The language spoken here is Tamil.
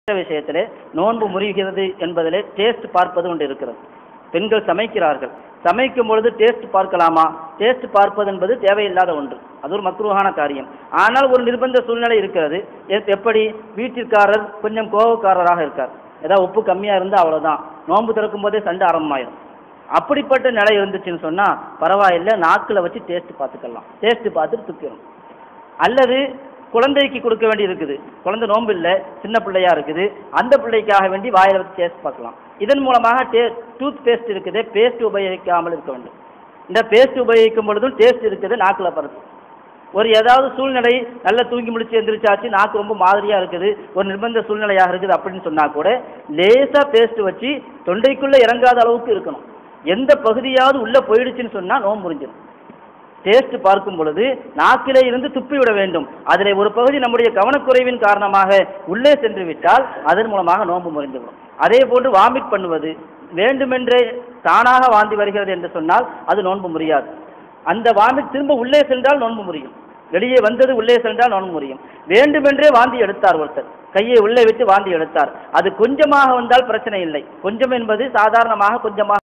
விஷயத்திலே நோன்பு முறிகிறது என்பதிலே டேஸ்ட் பார்ப்பது ஒன்று இருக்கிறது பெண்கள் சமைக்கிறார்கள் சமைக்கும் பொழுது டேஸ்ட் பார்க்கலாமா டேஸ்ட் பார்ப்பது என்பது தேவையில்லாத ஒன்று அது ஒரு மக்ரூஹான காரியம் ஆனால் ஒரு நிர்பந்த சூழ்நிலை இருக்கிறது எ- எப்படி வீட்டிற்காரர் கொஞ்சம் கோபக்காரராக இருக்கார் ஏதாவது உப்பு கம்மியாக இருந்தால் அவ்வளோதான் நோன்பு திறக்கும் போதே சண்டை ஆரம்பமாயிரும் அப்படிப்பட்ட நிலை இருந்துச்சுன்னு சொன்னால் பரவாயில்லை நாக்கில் வச்சு டேஸ்ட் பார்த்துக்கலாம் டேஸ்ட் பார்த்துட்டு துப்பிடும் அல்லது குழந்தைக்கு கொடுக்க வேண்டி இருக்குது குழந்தை நோன்பு இல்லை சின்ன பிள்ளையா இருக்குது அந்த பிள்ளைக்காக வேண்டி வாயில வச்சு டேஸ்ட் பார்க்கலாம் இதன் மூலமாக டே டூத் பேஸ்ட் இருக்குது பேஸ்ட் உபயோகிக்காமல் இருக்க வேண்டும் இந்த பேஸ்ட் உபயோகிக்கும் பொழுதும் டேஸ்ட் இருக்குது நாக்கில் பருது ஒரு ஏதாவது சூழ்நிலை நல்லா தூங்கி முடிச்சு எந்திரிச்சாச்சு நாக்கு ரொம்ப மாதிரியா இருக்குது ஒரு நிர்பந்த சூழ்நிலையாக இருக்குது அப்படின்னு சொன்னா கூட லேசா பேஸ்ட் வச்சு தொண்டைக்குள்ள இறங்காத அளவுக்கு இருக்கணும் எந்த பகுதியாவது உள்ள போயிடுச்சுன்னு சொன்னா நோம்பு முறிஞ்சிடும் டேஸ்ட் பார்க்கும் பொழுது நாக்கிலே இருந்து துப்பி விட வேண்டும் அதில் ஒரு பகுதி நம்முடைய கவனக்குறைவின் காரணமாக உள்ளே சென்று விட்டால் அதன் மூலமாக நோன்பு முறிந்துவிடும் அதே போன்று வாமிட் பண்ணுவது வேண்டுமென்றே தானாக வாந்தி வருகிறது என்று சொன்னால் அது நோன்பு முறியாது அந்த வாமிட் திரும்ப உள்ளே சென்றால் நோன்பு முறியும் வெளியே வந்தது உள்ளே சென்றால் நோன்பு முறியும் வேண்டுமென்றே வாந்தி எடுத்தார் ஒருத்தர் கையை உள்ளே விட்டு வாந்தி எடுத்தார் அது கொஞ்சமாக வந்தால் பிரச்சனை இல்லை கொஞ்சம் என்பது சாதாரணமாக கொஞ்சமாக